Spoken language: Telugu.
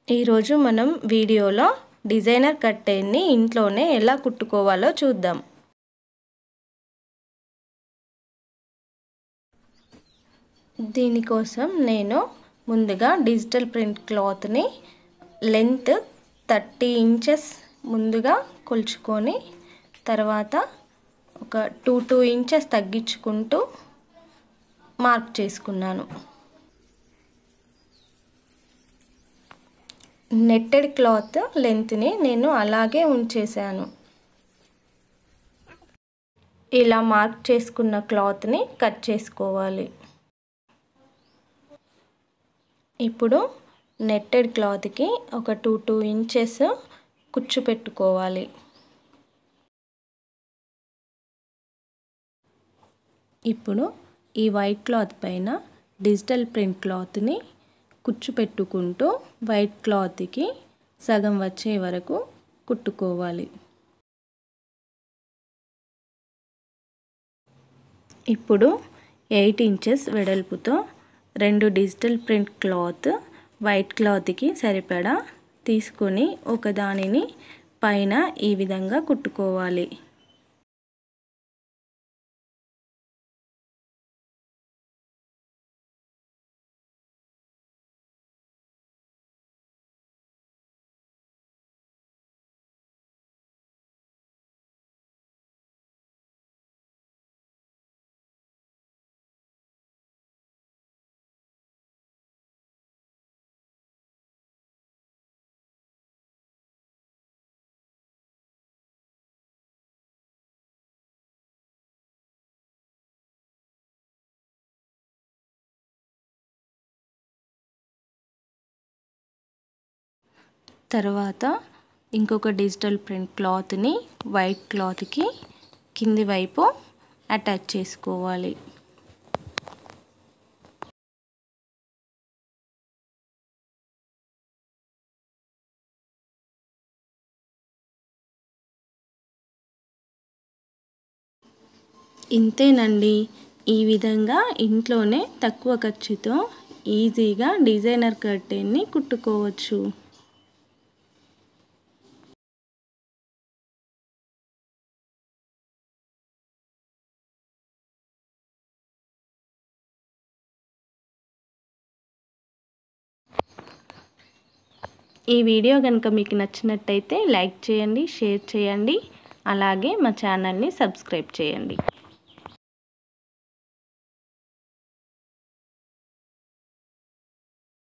ఈరోజు మనం వీడియోలో డిజైనర్ కట్టెన్ని ఇంట్లోనే ఎలా కుట్టుకోవాలో చూద్దాం దీనికోసం నేను ముందుగా డిజిటల్ ప్రింట్ క్లాత్ని లెంత్ థర్టీ ఇంచెస్ ముందుగా కొలుచుకొని తర్వాత ఒక టూ టూ ఇంచెస్ తగ్గించుకుంటూ మార్క్ చేసుకున్నాను నెట్టెడ్ క్లాత్ లెంత్ని నేను అలాగే ఉంచేసాను ఇలా మార్క్ చేసుకున్న క్లాత్ని కట్ చేసుకోవాలి ఇప్పుడు నెట్టెడ్ క్లాత్కి ఒక టూ టూ ఇంచెస్ కుచ్చు పెట్టుకోవాలి ఇప్పుడు ఈ వైట్ క్లాత్ పైన డిజిటల్ ప్రింట్ క్లాత్ని కుచ్చు పెట్టుకుంటూ వైట్ క్లాత్కి సగం వచ్చే వరకు కుట్టుకోవాలి ఇప్పుడు ఎయిట్ ఇంచెస్ వెడల్పుతో రెండు డిజిటల్ ప్రింట్ క్లాత్ వైట్ క్లాత్కి సరిపడా తీసుకొని ఒకదానిని పైన ఈ విధంగా కుట్టుకోవాలి తర్వాత ఇంకొక డిజిటల్ ప్రింట్ క్లాత్ని వైట్ క్లాత్కి కింది వైపు అటాచ్ చేసుకోవాలి ఇంతేనండి ఈ విధంగా ఇంట్లోనే తక్కువ ఖర్చుతో ఈజీగా డిజైనర్ కర్టెన్ని కుట్టుకోవచ్చు ఈ వీడియో కనుక మీకు నచ్చినట్టయితే లైక్ చేయండి షేర్ చేయండి అలాగే మా ఛానల్ని సబ్స్క్రైబ్ చేయండి